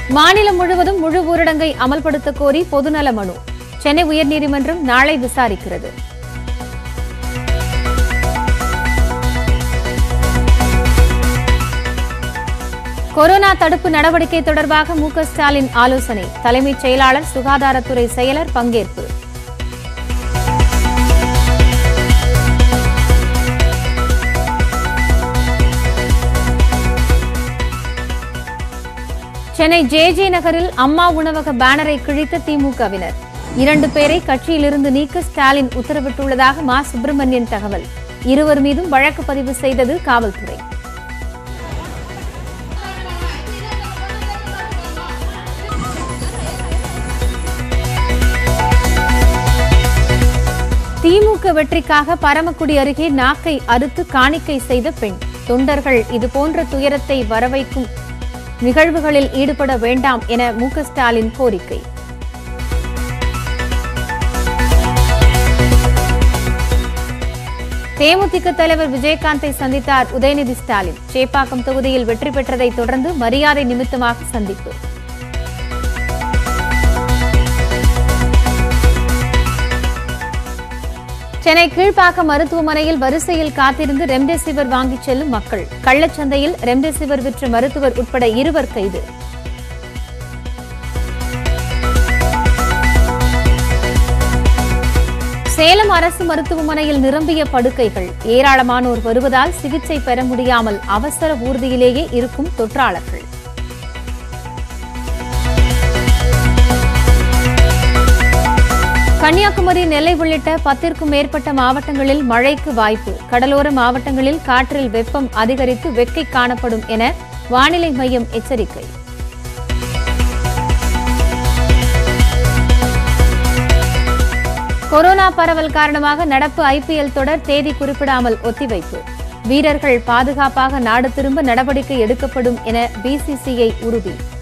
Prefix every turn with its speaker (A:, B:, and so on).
A: மாநிலம் முழுவதும் முழு ஊரடங்கை அமல்படுத்த கோரி பொதுநல மனு சென்னை உயர்நீதிமன்றம் நாளை விசாரிக்கிறது கொரோனா தடுப்பு நடவடிக்கை தொடர்பாக மு க ஸ்டாலின் ஆலோசனை தலைமைச் செயலாளர் சுகாதாரத்துறை செயலர் பங்கேற்பு சென்னை ஜே ஜே நகரில் அம்மா உணவக பேனரை கிழித்த திமுகவினர் இரண்டு பேரை கட்சியிலிருந்து நீக்க ஸ்டாலின் உத்தரவிட்டுள்ளதாக மா சுப்பிரமணியன் தகவல் இருவர் மீதும் வழக்கு பதிவு செய்தது காவல்துறை திமுக வெற்றிக்காக பரமக்குடி அருகே நாக்கை அறுத்து காணிக்கை செய்த பெண் தொண்டர்கள் இதுபோன்ற துயரத்தை வரவைக்கும் நிகழ்வுகளில் ஈடுபட வேண்டாம் என மு க ஸ்டாலின் கோரிக்கை தேமுதிக தலைவர் விஜயகாந்தை சந்தித்தார் உதயநிதி ஸ்டாலின் சேப்பாக்கம் தொகுதியில் வெற்றி பெற்றதை தொடர்ந்து மரியாதை நிமித்தமாக சந்திப்பு சென்னை கீழ்ப்பாக்கம் மருத்துவமனையில் வரிசையில் காத்திருந்து ரெம்டெசிவிர் வாங்கிச் செல்லும் மக்கள் கள்ளச்சந்தையில் ரெம்டெசிவிர் விற்ற மருத்துவர் உட்பட இருவர் கைது சேலம் அரசு மருத்துவமனையில் நிரம்பிய படுக்கைகள் ஏராளமானோர் வருவதால் சிகிச்சை பெற முடியாமல் அவசர ஊர்தியிலேயே இருக்கும் தொற்றாளர்கள் கன்னியாகுமரி நெல்லை உள்ளிட்ட பத்திற்கும் மேற்பட்ட மாவட்டங்களில் மழைக்கு வாய்ப்பு கடலோர மாவட்டங்களில் காற்றில் வெப்பம் அதிகரித்து வெக்கை காணப்படும் என வானிலை மையம் எச்சரிக்கை கொரோனா பரவல் காரணமாக நடப்பு ஐபிஎல் தொடர் தேதி குறிப்பிடாமல் ஒத்திவைப்பு வீரர்கள் பாதுகாப்பாக நாடு திரும்ப நடவடிக்கை எடுக்கப்படும் என பிசிசிஐ உறுதி